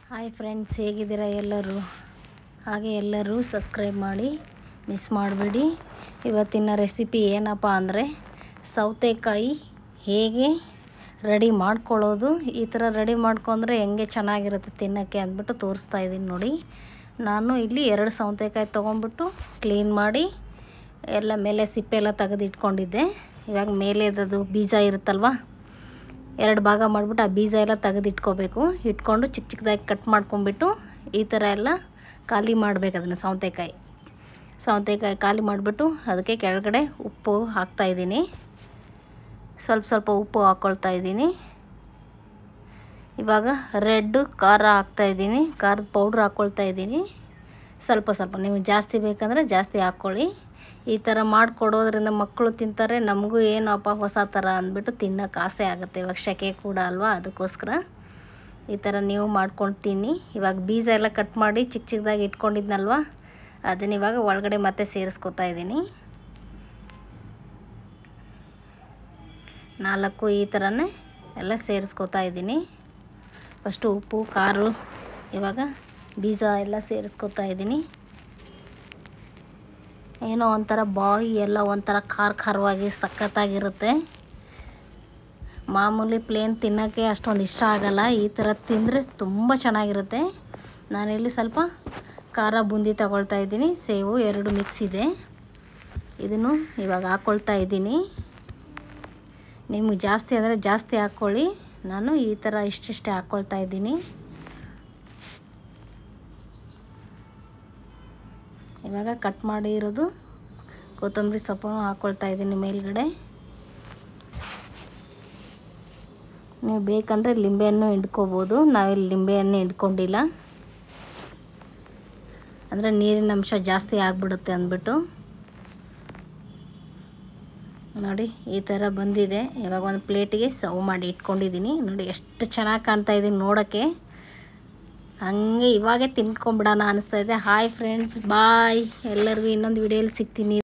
hi friends ಹೇಗಿದ್ದೀರಾ ಎಲ್ಲರೂ ಹಾಗೆ ಎಲ್ಲರೂ ಸಬ್ಸ್ಕ್ರೈಬ್ ಮಾಡಿ ಮಿಸ್ ಮಾಡಬೇಡಿ ಇವತ್ತಿನ ರೆಸಿಪಿ ಏನಪ್ಪ ಅಂದರೆ ಸೌತೆಕಾಯಿ ಹೇಗೆ ರೆಡಿ ಮಾಡ್ಕೊಳ್ಳೋದು ಈ ಥರ ರೆಡಿ ಮಾಡ್ಕೊಂಡ್ರೆ ಹೆಂಗೆ ಚೆನ್ನಾಗಿರುತ್ತೆ ತಿನ್ನೋಕ್ಕೆ ಅಂದ್ಬಿಟ್ಟು ತೋರಿಸ್ತಾ ಇದ್ದೀನಿ ನೋಡಿ ನಾನು ಇಲ್ಲಿ ಎರಡು ಸೌತೆಕಾಯಿ ತೊಗೊಂಡ್ಬಿಟ್ಟು ಕ್ಲೀನ್ ಮಾಡಿ ಎಲ್ಲ ಮೇಲೆ ಸಿಪ್ಪೆ ಎಲ್ಲ ತೆಗೆದು ಇಟ್ಕೊಂಡಿದ್ದೆ ಇವಾಗ ಮೇಲೆದದು ಬೀಜ ಇರುತ್ತಲ್ವ ಎರಡು ಭಾಗ ಮಾಡಿಬಿಟ್ಟು ಆ ಬೀಜ ಎಲ್ಲ ತೆಗೆದು ಇಟ್ಕೋಬೇಕು ಇಟ್ಕೊಂಡು ಚಿಕ್ಕ ಚಿಕ್ಕದಾಗಿ ಕಟ್ ಮಾಡ್ಕೊಂಬಿಟ್ಟು ಈ ಥರ ಎಲ್ಲ ಖಾಲಿ ಮಾಡಬೇಕು ಅದನ್ನು ಸೌತೆಕಾಯಿ ಸೌತೆಕಾಯಿ ಖಾಲಿ ಮಾಡಿಬಿಟ್ಟು ಅದಕ್ಕೆ ಕೆಳಗಡೆ ಉಪ್ಪು ಹಾಕ್ತಾಯಿದ್ದೀನಿ ಸ್ವಲ್ಪ ಸ್ವಲ್ಪ ಉಪ್ಪು ಹಾಕ್ಕೊಳ್ತಾ ಇದ್ದೀನಿ ಇವಾಗ ರೆಡ್ಡು ಖಾರ ಹಾಕ್ತಾಯಿದ್ದೀನಿ ಖಾರದ ಪೌಡ್ರ್ ಹಾಕ್ಕೊಳ್ತಾ ಇದ್ದೀನಿ ಸ್ವಲ್ಪ ಸ್ವಲ್ಪ ನೀವು ಜಾಸ್ತಿ ಬೇಕಂದರೆ ಜಾಸ್ತಿ ಹಾಕ್ಕೊಳ್ಳಿ ಈ ಥರ ಮಾಡಿಕೊಡೋದ್ರಿಂದ ಮಕ್ಕಳು ತಿಂತಾರೆ ನಮಗೂ ಏನಪ್ಪ ಹೊಸ ಥರ ಅಂದ್ಬಿಟ್ಟು ತಿನ್ನೋಕೆ ಆಸೆ ಆಗುತ್ತೆ ಇವಾಗ ಶೆಕೆ ಕೂಡ ಅಲ್ವಾ ಅದಕ್ಕೋಸ್ಕರ ಈ ಥರ ನೀವು ಮಾಡ್ಕೊಂಡು ತಿನ್ನಿ ಇವಾಗ ಬೀಜ ಎಲ್ಲ ಕಟ್ ಮಾಡಿ ಚಿಕ್ಕ ಚಿಕ್ಕದಾಗಿ ಇಟ್ಕೊಂಡಿದ್ನಲ್ವ ಅದನ್ನ ಇವಾಗ ಒಳಗಡೆ ಮತ್ತೆ ಸೇರಿಸ್ಕೊತಾ ಇದ್ದೀನಿ ನಾಲ್ಕು ಈ ಥರನೇ ಎಲ್ಲ ಸೇರಿಸ್ಕೊತಾ ಇದ್ದೀನಿ ಫಸ್ಟು ಉಪ್ಪು ಖಾರು ಇವಾಗ ಬೀಜ ಎಲ್ಲ ಸೇರಿಸ್ಕೊತಾ ಇದ್ದೀನಿ ಏನೋ ಒಂಥರ ಬಾಯಿ ಎಲ್ಲ ಒಂಥರ ಖಾರ ಖಾರವಾಗಿ ಸಖತ್ತಾಗಿರುತ್ತೆ ಮಾಮೂಲಿ ಪ್ಲೇನ್ ತಿನ್ನೋಕ್ಕೆ ಅಷ್ಟೊಂದು ಇಷ್ಟ ಆಗಲ್ಲ ಈ ಥರ ತಿಂದರೆ ತುಂಬ ಚೆನ್ನಾಗಿರುತ್ತೆ ನಾನಿಲ್ಲಿ ಸ್ವಲ್ಪ ಖಾರ ಬೂಂದಿ ತಗೊಳ್ತಾ ಇದ್ದೀನಿ ಸೇವು ಎರಡು ಮಿಕ್ಸ್ ಇದೆ ಇದನ್ನು ಇವಾಗ ಹಾಕ್ಕೊಳ್ತಾ ಇದ್ದೀನಿ ನಿಮ್ಗೆ ಜಾಸ್ತಿ ಅಂದರೆ ಜಾಸ್ತಿ ಹಾಕ್ಕೊಳ್ಳಿ ನಾನು ಈ ಥರ ಇಷ್ಟಿಷ್ಟೇ ಹಾಕ್ಕೊಳ್ತಾ ಇದ್ದೀನಿ ಇವಾಗ ಕಟ್ ಮಾಡಿರೋದು ಕೊತ್ತಂಬರಿ ಸೊಪ್ಪನ್ನು ಹಾಕ್ಕೊಳ್ತಾ ಇದ್ದೀನಿ ಮೇಲ್ಗಡೆ ನೀವು ಬೇಕಂದರೆ ಲಿಂಬೆಯನ್ನು ಹಿಂಡ್ಕೋಬೋದು ನಾವಿಲ್ಲಿ ಲಿಂಬೆಯನ್ನು ಹಿಂಡ್ಕೊಂಡಿಲ್ಲ ಅಂದರೆ ನೀರಿನ ಅಂಶ ಜಾಸ್ತಿ ಆಗಿಬಿಡುತ್ತೆ ಅಂದ್ಬಿಟ್ಟು ನೋಡಿ ಈ ಥರ ಬಂದಿದೆ ಇವಾಗ ಒಂದು ಪ್ಲೇಟಿಗೆ ಸರ್ವ್ ಮಾಡಿ ಇಟ್ಕೊಂಡಿದ್ದೀನಿ ನೋಡಿ ಎಷ್ಟು ಚೆನ್ನಾಗಿ ಕಾಣ್ತಾ ಇದ್ದೀನಿ ನೋಡೋಕ್ಕೆ ಹಾಗೆ ಇವಾಗೆ ತಿನ್ಕೊಂಬಿಡೋಣ ಅನಿಸ್ತಾ ಇದೆ ಹಾಯ್ ಫ್ರೆಂಡ್ಸ್ ಬಾಯ್ ಎಲ್ಲರಿಗೂ ಇನ್ನೊಂದು ವಿಡಿಯೋಲಿ ಸಿಗ್ತೀನಿ